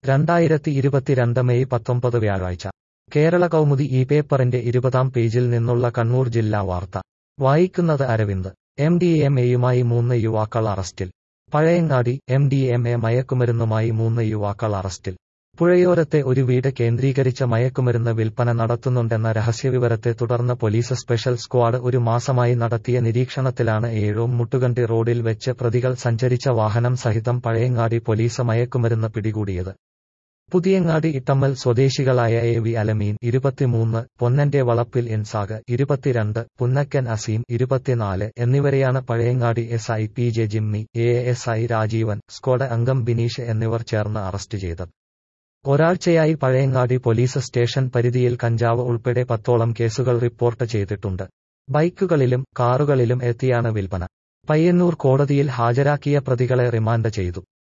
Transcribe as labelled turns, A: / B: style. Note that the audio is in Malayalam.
A: രണ്ടായിരത്തി ഇരുപത്തിരണ്ട് മെയ് പത്തൊമ്പത് വ്യാഴാഴ്ച കേരള കൗമുദി ഈ പേപ്പറിന്റെ ഇരുപതാം പേജിൽ നിന്നുള്ള കണ്ണൂർ ജില്ലാ വാർത്ത വായിക്കുന്നത് അരവിന്ദ് എം ഡി എം എയുമായി മൂന്ന് യുവാക്കൾ അറസ്റ്റിൽ Pazhayangadi M D M A മയക്കുമരുന്നുമായി മൂന്ന് യുവാക്കൾ അറസ്റ്റിൽ പുഴയോരത്തെ ഒരു വീട് കേന്ദ്രീകരിച്ച മയക്കുമരുന്ന് വിൽപ്പന നടത്തുന്നുണ്ടെന്ന രഹസ്യവിവരത്തെ തുടർന്ന് പോലീസ് സ്പെഷ്യൽ സ്ക്വാഡ് ഒരു മാസമായി നടത്തിയ നിരീക്ഷണത്തിലാണ് ഏഴോം മുട്ടുകണ്ടി റോഡിൽ വെച്ച് പ്രതികൾ സഞ്ചരിച്ച വാഹനം സഹിതം പഴയങ്ങാടി പോലീസ് മയക്കുമരുന്ന് പിടികൂടിയത് പുതിയങ്ങാടി ഇട്ടമ്മൽ സ്വദേശികളായ എ വി അലമീൻ ഇരുപത്തിമൂന്ന് പൊന്നന്റെ വളപ്പിൽ ഇൻസാഗ് ഇരുപത്തിരണ്ട് പുന്നക്കൻ അസീം ഇരുപത്തിനാല് എന്നിവരെയാണ് Pazhayangadi S I P J Jimmy A S I Rajeevan squad അംഗം ബിനീഷ് എന്നിവർ ചേർന്ന് അറസ്റ്റ് ചെയ്തത് ഒരാഴ്ചയായി പഴയങ്ങാടി പോലീസ് സ്റ്റേഷൻ പരിധിയിൽ കഞ്ചാവ് ഉൾപ്പെടെ പത്തോളം കേസുകൾ റിപ്പോർട്ട് ചെയ്തിട്ടുണ്ട് ബൈക്കുകളിലും കാറുകളിലും എത്തിയാണ് വിൽപ്പന പയ്യന്നൂർ കോടതിയിൽ ഹാജരാക്കിയ പ്രതികളെ റിമാൻഡ് ചെയ്തു